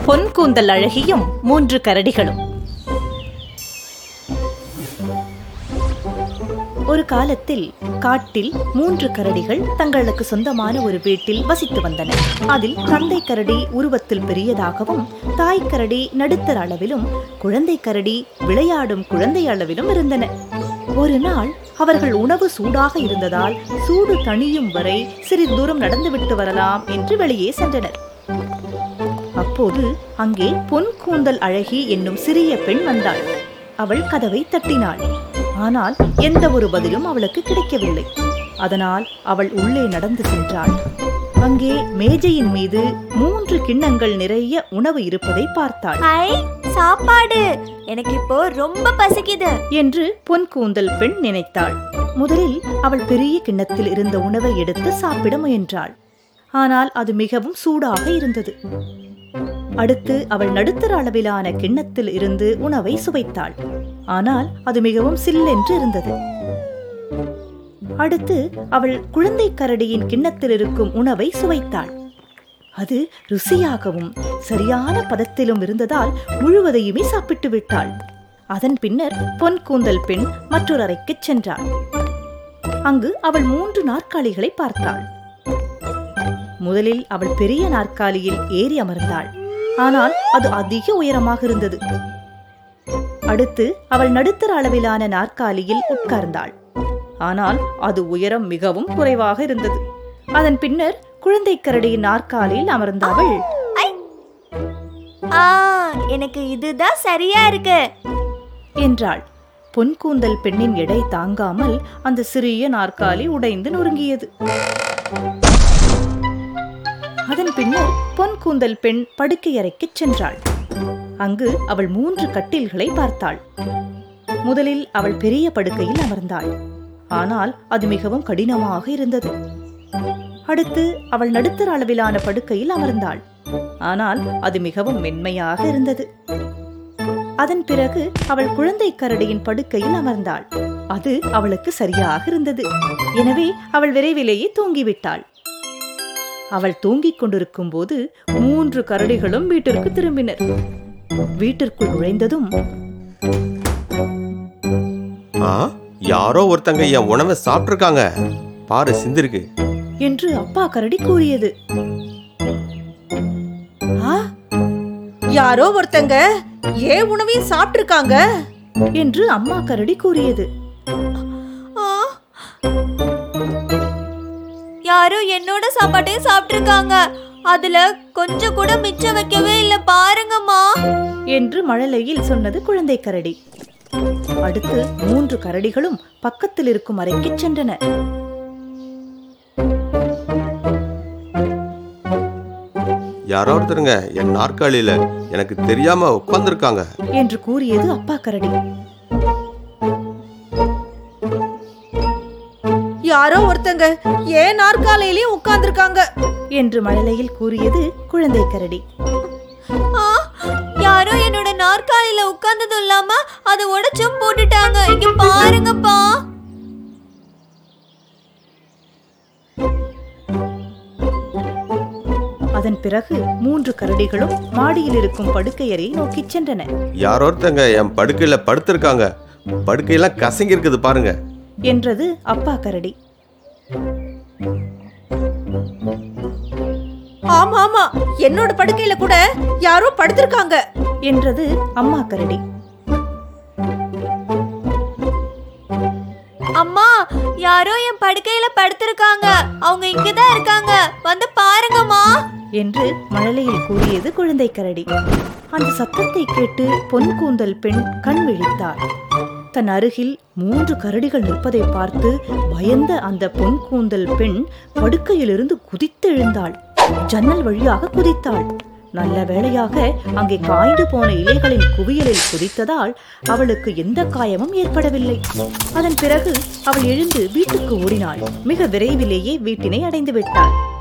பொன் கூந்தல் அழகியும் மூன்று கரடிகளும் ஒரு காலத்தில் காட்டில் மூன்று கரடிகள் தங்களுக்கு சொந்தமான ஒரு வீட்டில் வசித்து வந்தன அதில் தந்தை கரடி உருவத்தில் பெரியதாகவும் தாய் கரடி நடுத்தர அளவிலும் குழந்தை கரடி விளையாடும் குழந்தை அளவிலும் இருந்தன ஒரு நாள் அவர்கள் உணவு சூடாக இருந்ததால் சூடு தணியும் வரை சிறிது தூரம் நடந்துவிட்டு வரலாம் என்று வெளியே சென்றனர் அப்போது அங்கே பொன் கூந்தல் அழகி என்னும் சிறிய பெண் வந்தாள் அவள் கதவை தட்டினாள் ஆனால் எந்த ஒரு பதிலும் அவளுக்கு கிடைக்கவில்லை அதனால் அவள் உள்ளே நடந்து சென்றாள் அங்கே மேஜையின் மீது மூன்று கிண்ணங்கள் நிறைய உணவு இருப்பதை பார்த்தாள் ஹை சாப்பாடு எனக்கு இப்போ ரொம்ப பசிக்குது என்று பொன் கூந்தல் பெண் நினைத்தாள் முதலில் அவள் பெரிய கிண்ணத்தில் இருந்த உணவை எடுத்து சாப்பிட முயன்றாள் ஆனால் அது மிகவும் சூடாக இருந்தது அடுத்து அவள் நடுத்தர அளவிலான கிண்ணத்தில் இருந்து உணவை சுவைத்தாள் ஆனால் அது மிகவும் சில்லென்று இருந்தது அடுத்து அவள் குழந்தை கரடியின் கிண்ணத்தில் இருக்கும் உணவை சுவைத்தாள் அது ருசியாகவும் சரியான பதத்திலும் இருந்ததால் முழுவதையுமே சாப்பிட்டு விட்டாள் அதன் பின்னர் பொன் கூந்தல் பெண் மற்றொரு அறைக்குச் சென்றாள் அங்கு அவள் மூன்று நாற்காலிகளை பார்த்தாள் முதலில் அவள் பெரிய நாற்காலியில் ஏறி அமர்ந்தாள் ஆனால் அது அதிக உயரமாக இருந்தது அடுத்து அவள் நடுத்தர அளவிலான நாற்காலியில் உட்கார்ந்தாள் ஆனால் அது உயரம் மிகவும் குறைவாக இருந்தது அதன் பின்னர் குழந்தை கரடியின் நாற்காலியில் அமர்ந்த அவள் ஆ எனக்கு இதுதான் சரியா இருக்கு என்றாள் பொன் கூந்தல் பெண்ணின் எடை தாங்காமல் அந்த சிறிய நாற்காலி உடைந்து நொறுங்கியது அதன் பின்னர் பொன் கூந்தல் பெண் படுக்கை அறைக்குச் சென்றாள் அங்கு அவள் மூன்று கட்டில்களை பார்த்தாள் முதலில் அவள் பெரிய படுக்கையில் அமர்ந்தாள் ஆனால் அது மிகவும் கடினமாக இருந்தது அடுத்து அவள் நடுத்தர அளவிலான படுக்கையில் அமர்ந்தாள் ஆனால் அது மிகவும் மென்மையாக இருந்தது அதன் பிறகு அவள் குழந்தை கரடியின் படுக்கையில் அமர்ந்தாள் அது அவளுக்கு சரியாக இருந்தது எனவே அவள் விரைவிலேயே தூங்கிவிட்டாள் அவள் தூங்கிக் கொண்டிருக்கும் போது மூன்று கரடிகளும் வீட்டிற்கு திரும்பினர் வீட்டிற்குள் நுழைந்ததும் ஆ யாரோ ஒருத்தங்க என் உணவை சாப்பிட்ருக்காங்க பாரு சிந்திருக்கு என்று அப்பா கரடி கூறியது ஆ யாரோ ஒருத்தங்க ஏன் உணவையும் சாப்பிட்டிருக்காங்க என்று அம்மா கரடி கூறியது ஆ. யாரோ என்னோட சாப்பாட்டையும் சாப்பிட்டிருக்காங்க அதுல கொஞ்சம் கூட மிச்சம் வைக்கவே இல்ல பாருங்கம்மா என்று மழலையில் சொன்னது குழந்தை கரடி அடுத்து மூன்று கரடிகளும் பக்கத்தில் இருக்கும் அறைக்குச் சென்றன யாரோ ஒருத்தருங்க என் நாற்காலியில எனக்கு தெரியாம உட்காந்துருக்காங்க என்று கூறியது அப்பா கரடி யாரோ ஒருத்தங்க ஏன் நாற்காலையிலயும் உட்கார்ந்திருக்காங்க என்று மழலையில் கூறியது குழந்தை கரடி ஆ, யாரோ என்னோட நாற்காலியில உட்கார்ந்ததும் இல்லாம அதை உடைச்சும் போட்டுட்டாங்க இங்க பாருங்கப்பா அதன் பிறகு மூன்று கரடிகளும் மாடியில் இருக்கும் படுக்கையறை நோக்கிச் சென்றன யாரோ ஒருத்தங்க என் படுக்கையில படுத்திருக்காங்க படுக்கையெல்லாம் கசங்கி இருக்குது பாருங்க என்றது அப்பா கரடி ஆமா ஆமா என்னோட படுக்கையில கூட யாரோ படுத்திருக்காங்க என்றது அம்மா கரடி அம்மா யாரோ என் படுக்கையில படுத்திருக்காங்க அவங்க இங்கதான் இருக்காங்க வந்து பாருங்கம்மா என்று மழலையில் கூறியது குழந்தை கரடி அந்த சத்தத்தை கேட்டு பொன் கூந்தல் பெண் கண் விழித்தாள் தன் அருகில் மூன்று கரடிகள் நிற்பதை பார்த்து பயந்த அந்த பொன் கூந்தல் பெண் படுக்கையிலிருந்து குதித்தெழுந்தாள் ஜன்னல் வழியாக குதித்தாள் நல்ல வேளையாக அங்கே காய்ந்து போன இலைகளின் குவியலில் குதித்ததால் அவளுக்கு எந்த காயமும் ஏற்படவில்லை அதன் பிறகு அவள் எழுந்து வீட்டுக்கு ஓடினாள் மிக விரைவிலேயே வீட்டினை அடைந்து விட்டாள்